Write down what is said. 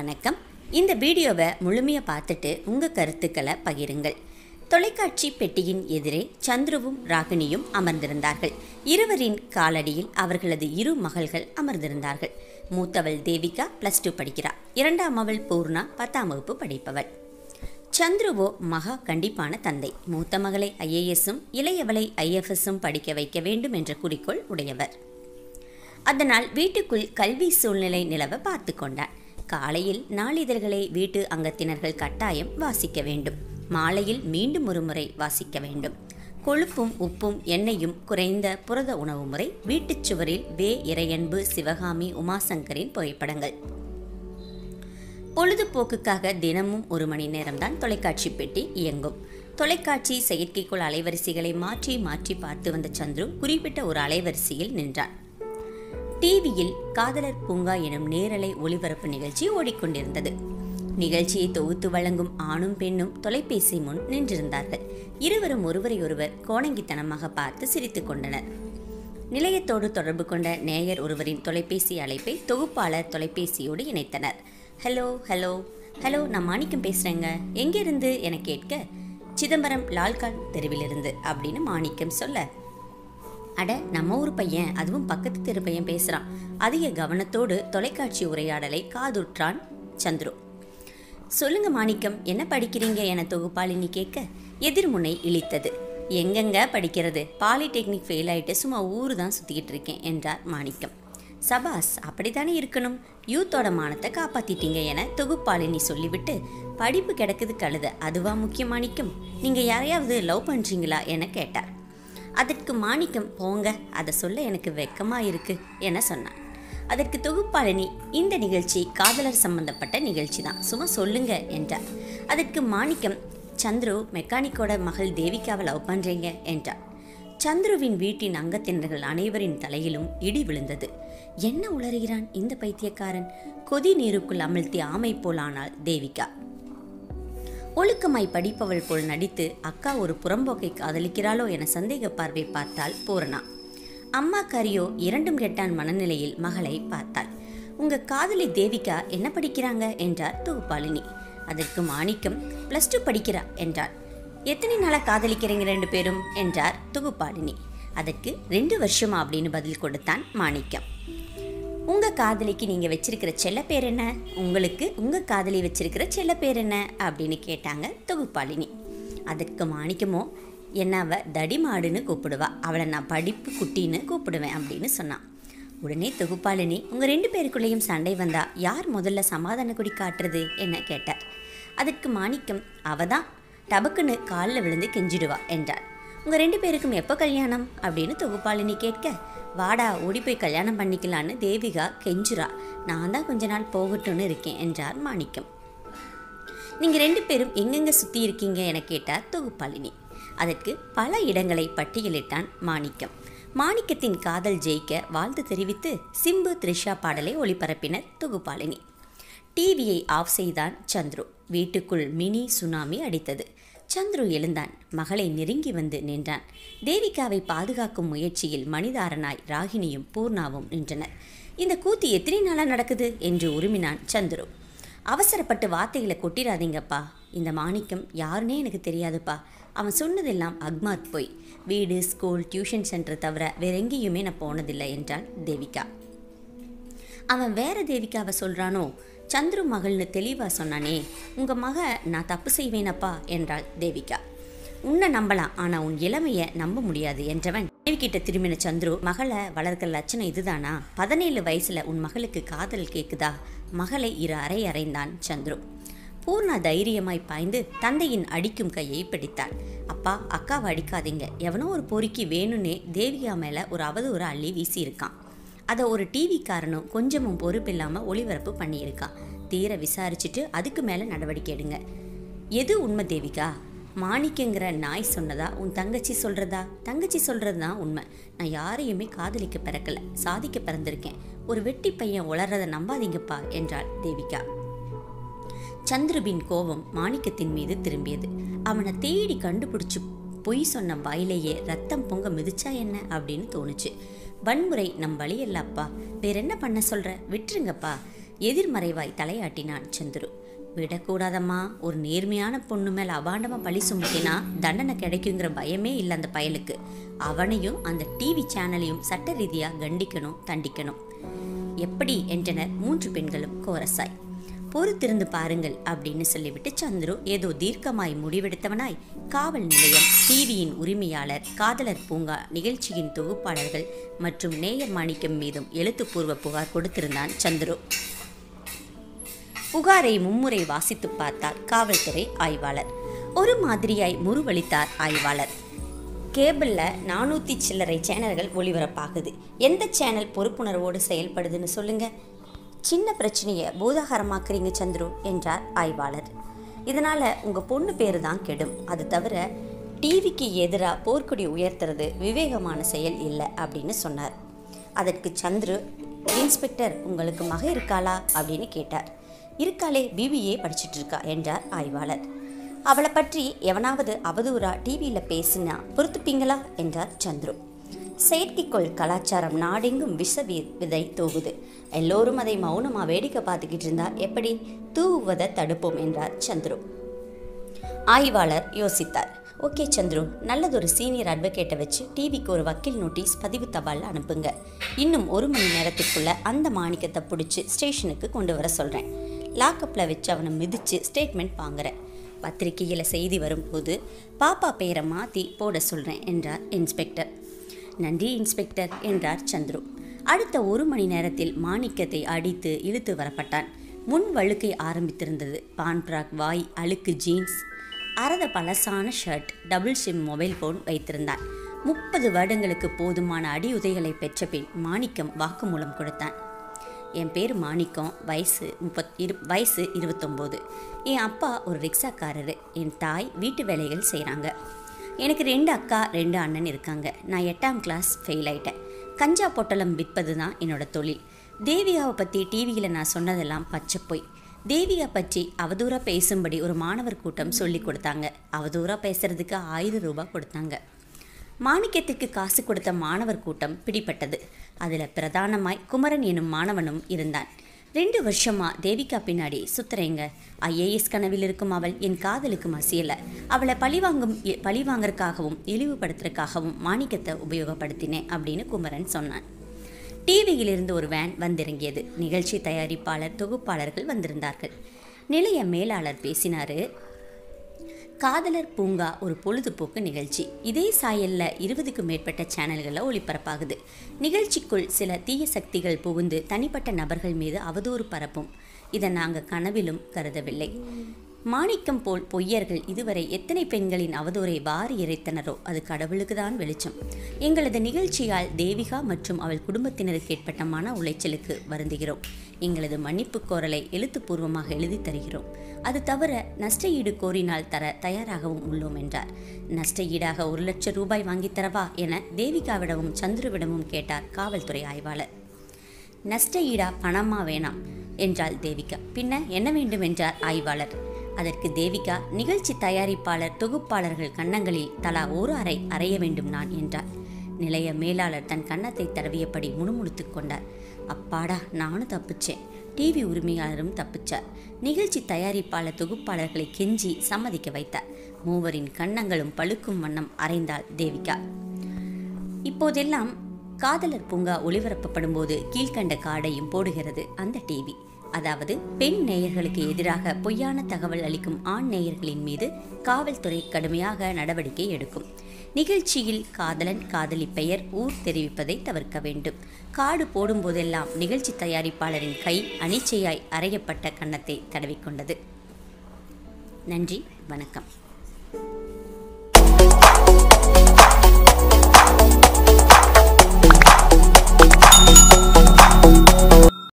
வணக்கம் இந்த வீடியோவை முழுமையாக பார்த்துட்டு உங்கள் கருத்துக்களை பகிருங்கள் தொலைக்காட்சி பெட்டியின் எதிரே சந்துருவும் ராகினியும் அமர்ந்திருந்தார்கள் இருவரின் காலடியில் அவர்களது இரு மகள்கள் அமர்ந்திருந்தார்கள் மூத்தவள் தேவிகா ப்ளஸ் டூ படிக்கிறார் இரண்டாம் அவள் பூர்ணா பத்தாம் வகுப்பு படிப்பவள் சந்துருவோ மகா கண்டிப்பான தந்தை மூத்த மகளை ஐஏஎஸும் இளையவளை ஐஎஃப்எஸும் படிக்க வைக்க வேண்டும் என்ற குறிக்கோள் உடையவர் அதனால் வீட்டுக்குள் கல்வி சூழ்நிலை நிலவ பார்த்து கொண்டான் காலையில் நாளிதழ்களை வீட்டு அங்கத்தினர்கள் கட்டாயம் வாசிக்க வேண்டும் மாலையில் மீண்டும் ஒரு முறை வாசிக்க வேண்டும் கொழுப்பும் உப்பும் எண்ணெயும் குறைந்த புரத உணவு முறை வீட்டுச் சுவரில் வே இறையன்பு சிவகாமி உமாசங்கரின் புகைப்படங்கள் பொழுதுபோக்குக்காக தினமும் ஒரு மணி நேரம்தான் தொலைக்காட்சி பெட்டி இயங்கும் தொலைக்காட்சி செயற்கைக்கோள் அலைவரிசைகளை மாற்றி மாற்றி பார்த்து வந்த சந்துரு குறிப்பிட்ட ஒரு அலைவரிசையில் நின்றான் டிவியில் காதலர் பூங்கா எனும் நேரலை ஒளிபரப்பு நிகழ்ச்சி ஓடிக்கொண்டிருந்தது நிகழ்ச்சியை தொகுத்து வழங்கும் ஆணும் பெண்ணும் தொலைபேசி முன் நின்றிருந்தார்கள் இருவரும் ஒருவரை ஒருவர் கோணங்கித்தனமாக பார்த்து சிரித்துக் கொண்டனர் நிலையத்தோடு தொடர்பு கொண்ட நேயர் ஒருவரின் தொலைபேசி அழைப்பை தொகுப்பாளர் தொலைபேசியோடு இணைத்தனர் ஹலோ ஹலோ ஹலோ நான் மாணிக்கம் பேசுகிறேங்க எங்கேருந்து என கேட்க சிதம்பரம் லால்கான் தெருவிலிருந்து அப்படின்னு மாணிக்கம் சொல்ல அட நம்ம ஊர் பையன் அதுவும் பக்கத்து தெரு பையன் பேசுகிறான் அதிக கவனத்தோடு தொலைக்காட்சி உரையாடலை காதுற்றான் சந்துரு சொல்லுங்க மாணிக்கம் என்ன படிக்கிறீங்க என தொகுப்பாளினி கேட்க எதிர்முனை இழித்தது எங்கெங்க படிக்கிறது பாலிடெக்னிக் ஃபெயில் ஆயிட்டு சும்மா ஊர் தான் சுற்றிக்கிட்டு இருக்கேன் என்றார் மாணிக்கம் சபாஸ் அப்படித்தானே இருக்கணும் யூத்தோட மானத்தை காப்பாத்திட்டீங்க என தொகுப்பாளினி சொல்லிவிட்டு படிப்பு கிடக்குது கழுத அதுவா முக்கிய மாணிக்கம் நீங்கள் யாரையாவது லவ் பண்ணுறீங்களா என கேட்டார் அதற்கு மாணிக்கம் போங்க அதை சொல்ல எனக்கு வெக்கமா இருக்கு என சொன்னான் அதற்கு தொகுப்பாளினி இந்த நிகழ்ச்சி காதலர் சம்பந்தப்பட்ட நிகழ்ச்சி தான் சும்மா சொல்லுங்க என்றார் அதற்கு மாணிக்கம் சந்துரு மெக்கானிக்கோட மகள் தேவிகாவை லவ் பண்றீங்க என்றார் சந்துருவின் வீட்டின் அங்கத்தினர்கள் அனைவரின் தலையிலும் இடி விழுந்தது என்ன உளறுகிறான் இந்த பைத்தியக்காரன் கொதி நீருக்குள் அமிழ்த்தி ஆமை போலானாள் தேவிகா ஒழுக்கமாய் படிப்பவள் போல் நடித்து அக்கா ஒரு புறம்போக்கை காதலிக்கிறாளோ என சந்தேக பார்வை பார்த்தாள் பூரணா அம்மா கரியோ இரண்டும் கெட்டான் மனநிலையில் மகளை பார்த்தாள் உங்க காதலி தேவிகா என்ன படிக்கிறாங்க என்றார் தொகுப்பாளினி அதற்கு மாணிக்கம் பிளஸ் டூ படிக்கிறா என்றார் எத்தனை நாளா காதலிக்கிறீங்க ரெண்டு பேரும் என்றார் தொகுப்பாளினி அதற்கு ரெண்டு வருஷமா அப்படின்னு பதில் கொடுத்தான் மாணிக்கம் உங்க காதலிக்கு நீங்க வச்சிருக்கிற செல்ல பேர் என்ன உங்களுக்கு உங்க காதலி வச்சிருக்கிற செல்ல பேர் என்ன அப்படின்னு கேட்டாங்க தொகுப்பாளினி அதற்கு மாணிக்கமோ என்ன அவ தடிமாடுன்னு கூப்பிடுவா அவளை நான் படிப்பு குட்டின்னு கூப்பிடுவேன் அப்படின்னு சொன்னான் உடனே தொகுப்பாளினி உங்க ரெண்டு பேருக்குள்ளேயும் சண்டை வந்தா யார் முதல்ல சமாதான குடி காட்டுறது என்ன கேட்டார் அதற்கு மாணிக்கம் அவ தான் டபக்குன்னு காலில் விழுந்து கெஞ்சிடுவா என்றார் உங்க ரெண்டு பேருக்கும் எப்போ கல்யாணம் அப்படின்னு தொகுப்பாளினி கேட்க வாடா ஓடி போய் கல்யாணம் பண்ணிக்கலான்னு தேவிகா கெஞ்சுரா நான் தான் கொஞ்ச நாள் போகட்டும்னு இருக்கேன் என்றார் மாணிக்கம் நீங்கள் ரெண்டு பேரும் எங்கெங்க சுற்றி இருக்கீங்க என கேட்டார் தொகுப்பாளினி அதற்கு பல இடங்களை பட்டியலிட்டான் மாணிக்கம் மாணிக்கத்தின் காதல் ஜெயிக்க வாழ்த்து தெரிவித்து சிம்பு த்ரிஷா பாடலை ஒளிபரப்பினர் தொகுப்பாளினி டிவியை ஆஃப் செய்தான் சந்துரு வீட்டுக்குள் மினி சுனாமி அடித்தது சந்துரு எழுந்தான் மகளை நெருங்கி வந்து நின்றான் தேவிகாவை பாதுகாக்கும் முயற்சியில் மணிதாரனாய் ராகினியும் பூர்ணாவும் நின்றனர் இந்த கூத்து எத்தனை நாளாக நடக்குது என்று உருமினான் சந்துரு அவசரப்பட்டு வார்த்தைகளை கொட்டிடாதீங்கப்பா இந்த மாணிக்கம் யாருன்னே எனக்கு தெரியாதுப்பா அவன் சொன்னதெல்லாம் அக்மார்க் போய் வீடு ஸ்கூல் டியூஷன் சென்டர் தவிர வேற எங்கேயுமே நான் போனதில்லை என்றாள் தேவிகா அவன் வேற தேவிகாவை சொல்றானோ சந்துரு மகள்னு தெளிவா சொன்னானே உங்க மக நான் தப்பு செய்வேனப்பா என்றாள் தேவிகா உன்னை நம்பலாம் ஆனா உன் இளமையை நம்ப முடியாது என்றவன் தேவிகிட்ட திரும்பின சந்துரு மகளை வளர்க்கிற லட்சணம் இதுதானா பதினேழு வயசுல உன் மகளுக்கு காதல் கேக்குதா மகளை இரு அறை அறைந்தான் சந்துரு பூர்ணா தைரியமாய் பாய்ந்து தந்தையின் அடிக்கும் கையை பிடித்தாள் அப்பா அக்காவை அடிக்காதீங்க எவனோ ஒரு பொறுக்கி வேணும்னே தேவிகா மேல ஒரு அவதூறு அள்ளி வீசியிருக்கான் அதை ஒரு டிவிக்காரனும் கொஞ்சமும் பொறுப்பில்லாமல் ஒளிபரப்பு பண்ணியிருக்கான் தீர விசாரிச்சுட்டு அதுக்கு மேலே நடவடிக்கை எடுங்க எது உண்மை தேவிகா மாணிக்கங்கிற நாய் சொன்னதா உன் தங்கச்சி சொல்றதா தங்கச்சி சொல்றது தான் உண்மை நான் யாரையுமே காதலிக்க பிறக்கல சாதிக்க பிறந்திருக்கேன் ஒரு வெட்டி பையன் உளறதை நம்பாதீங்கப்பா என்றாள் தேவிகா சந்திரபின் கோபம் மாணிக்கத்தின் மீது திரும்பியது அவனை தேடி கண்டுபிடிச்சு பொய் சொன்ன வாயிலேயே ரத்தம் பொங்க மிதிச்சா என்ன அப்படின்னு தோணுச்சு வன்முறை நம் வழி இல்லப்பா வேற என்ன பண்ண சொல்ற விட்டுருங்கப்பா எதிர்மறைவாய் தலையாட்டினான் சந்துரு விடக்கூடாதம்மா ஒரு நேர்மையான பொண்ணு மேல அபாண்டமா பழி சுமத்தினா தண்டனை கிடைக்குங்கிற பயமே இல்லை அந்த பயலுக்கு அவனையும் அந்த டிவி சேனலையும் சட்ட ரீதியா கண்டிக்கணும் தண்டிக்கணும் எப்படி என்றனர் மூன்று பெண்களும் கோரசாய் பொறுத்திருந்து பாருங்கள் அப்படின்னு சொல்லிவிட்டு சந்துரு ஏதோ தீர்க்கமாய் முடிவெடுத்தவனாய் காவல் நிலையம் டிவியின் உரிமையாளர் காதலர் பூங்கா நிகழ்ச்சியின் தொகுப்பாளர்கள் மற்றும் நேயர் மாணிக்கம் மீதும் எழுத்துப்பூர்வ புகார் கொடுத்திருந்தான் சந்துரு புகாரை மும்முறை வாசித்து பார்த்தார் காவல்துறை ஆய்வாளர் ஒரு மாதிரியாய் முறுவளித்தார் ஆய்வாளர் கேபிளில் நானூற்றி சில்லறை சேனல்கள் ஒளிபரப்பாகுது எந்த சேனல் பொறுப்புணர்வோடு செயல்படுதுன்னு சொல்லுங்க சின்ன பிரச்சனையை பூதாகரமாக்குறீங்க சந்துரு என்றார் ஆய்வாளர் இதனால் உங்கள் பொண்ணு பேரு தான் கெடும் அது தவிர டிவிக்கு எதிராக போர்க்கொடி உயர்த்துறது விவேகமான செயல் இல்லை அப்படின்னு சொன்னார் அதற்கு சந்துரு இன்ஸ்பெக்டர் உங்களுக்கு மக இருக்காளா அப்படின்னு கேட்டார் இருக்காளே பிபிஏ படிச்சிட்டு இருக்கா என்றார் ஆய்வாளர் அவளை பற்றி எவனாவது அவதூறா டிவியில் பேசினா பொறுத்துப்பீங்களா என்றார் சந்துரு செயற்கைக்கோள் கலாச்சாரம் நாடெங்கும் விஷ வி- விதை தூவுது எல்லோரும் அதை மௌனமா வேடிக்கை பார்த்துக்கிட்டு இருந்தா எப்படி தூவுவதை தடுப்போம் என்றார் சந்துரு ஆய்வாளர் யோசித்தார் ஓகே சந்துரு நல்லதொரு சீனியர் அட்வொகேட்டை வச்சு டிவிக்கு ஒரு வக்கீல் நோட்டீஸ் பதிவு தபாலில் அனுப்புங்க இன்னும் ஒரு மணி நேரத்துக்குள்ள அந்த மாணிக்கத்தை பிடிச்சி ஸ்டேஷனுக்கு கொண்டு வர சொல்கிறேன் லாக்கப்பில் வச்சு அவனை மிதித்து ஸ்டேட்மெண்ட் வாங்குறேன் பத்திரிகையில் செய்தி வரும்போது பாப்பா பெயரை மாற்றி போட சொல்கிறேன் என்றார் இன்ஸ்பெக்டர் நன்றி இன்ஸ்பெக்டர் என்றார் சந்துரு அடுத்த ஒரு மணி நேரத்தில் மாணிக்கத்தை அடித்து இழுத்து வரப்பட்டான் முன் வழுக்கை ஆரம்பித்திருந்தது பான்பிராக் வாய் அழுக்கு ஜீன்ஸ் அறத பழசான shirt double SIM mobile phone வைத்திருந்தான் முப்பது வருடங்களுக்கு போதுமான அடி உதைகளை பெற்ற பின் மாணிக்கம் வாக்குமூலம் கொடுத்தான் என் பேர் மாணிக்கம் வயசு முப்பத் இரு வயசு இருபத்தொம்போது என் அப்பா ஒரு ரிக்ஷாக்காரரு என் தாய் வீட்டு வேலைகள் செய்கிறாங்க எனக்கு ரெண்டு அக்கா ரெண்டு அண்ணன் இருக்காங்க நான் எட்டாம் கிளாஸ் ஃபெயில் ஆயிட்டேன் கஞ்சா பொட்டலம் விற்பது தான் என்னோட தொழில் தேவிகாவை பற்றி டிவியில் நான் சொன்னதெல்லாம் பச்சை பொய் தேவிகா பற்றி அவதூறாக பேசும்படி ஒரு மாணவர் கூட்டம் சொல்லி கொடுத்தாங்க அவதூறாக பேசுறதுக்கு ஆயிரம் ரூபாய் கொடுத்தாங்க மாணிக்கத்துக்கு காசு கொடுத்த மாணவர் கூட்டம் பிடிபட்டது அதில் பிரதானமாய் குமரன் எனும் மாணவனும் இருந்தான் ரெண்டு வருஷமா தேவிகா பின்னாடி சுத்துறேங்க ஐஏஎஸ் கனவில் இருக்கும் அவள் என் காதலுக்கு மசியல அவளை பழிவாங்கும் இ- பழிவாங்கறதுக்காகவும் இழிவுபடுத்துறதுக்காகவும் மாணிக்கத்தை உபயோகப்படுத்தினேன் அப்படின்னு குமரன் சொன்னான் டிவியிலிருந்து ஒரு வேன் வந்திறங்கியது நிகழ்ச்சி தயாரிப்பாளர் தொகுப்பாளர்கள் வந்திருந்தார்கள் நிலைய மேலாளர் பேசினாரு காதலர் பூங்கா ஒரு பொழுதுபோக்கு நிகழ்ச்சி இதே சாயல்ல இருபதுக்கும் மேற்பட்ட சேனல்களில் ஒளிபரப்பாகுது நிகழ்ச்சிக்குள் சில தீய சக்திகள் புகுந்து தனிப்பட்ட நபர்கள் மீது அவதூறு பரப்பும் இதை நாங்கள் கனவிலும் கருதவில்லை மாணிக்கம் போல் பொய்யர்கள் இதுவரை எத்தனை பெண்களின் அவதூறை வாரி இறைத்தனரோ அது கடவுளுக்கு தான் வெளிச்சம் எங்களது நிகழ்ச்சியால் தேவிகா மற்றும் அவள் குடும்பத்தினருக்கு ஏற்பட்ட மன உளைச்சலுக்கு வருந்துகிறோம் எங்களது மன்னிப்பு கோரலை எழுத்துப்பூர்வமாக எழுதி தருகிறோம் அது தவிர நஷ்ட ஈடு கோரினால் தர தயாராகவும் உள்ளோம் என்றார் நஷ்ட ஈடாக ஒரு லட்சம் ரூபாய் வாங்கித் தரவா என தேவிகாவிடமும் சந்துருவிடமும் கேட்டார் காவல்துறை ஆய்வாளர் நஷ்ட ஈடா பணமா வேணாம் என்றாள் தேவிகா பின்ன என்ன வேண்டும் என்றார் ஆய்வாளர் அதற்கு தேவிகா நிகழ்ச்சி தயாரிப்பாளர் தொகுப்பாளர்கள் கன்னங்களில் தலா ஒரு அறை அறைய வேண்டும் நான் என்றார் நிலைய மேலாளர் தன் கன்னத்தை தடவியபடி முணுமுணுத்துக் கொண்டார் அப்பாடா நானும் தப்பிச்சேன் டிவி உரிமையாளரும் தப்பிச்சார் நிகழ்ச்சி தயாரிப்பாளர் தொகுப்பாளர்களை கெஞ்சி சம்மதிக்க வைத்தார் மூவரின் கன்னங்களும் பழுக்கும் வண்ணம் அறைந்தாள் தேவிகா இப்போதெல்லாம் காதலர் பூங்கா ஒளிபரப்பப்படும் போது கீழ்க்கண்ட கார்டையும் போடுகிறது அந்த டிவி அதாவது பெண் நேயர்களுக்கு எதிராக பொய்யான தகவல் அளிக்கும் ஆண் நேயர்களின் மீது காவல்துறை கடுமையாக நடவடிக்கை எடுக்கும் நிகழ்ச்சியில் காதலன் காதலி பெயர் ஊர் தெரிவிப்பதை தவிர்க்க வேண்டும் கார்டு போடும்போதெல்லாம் நிகழ்ச்சி தயாரிப்பாளரின் கை அனிச்சையாய் அறையப்பட்ட கன்னத்தை தடவிக்கொண்டது நன்றி வணக்கம்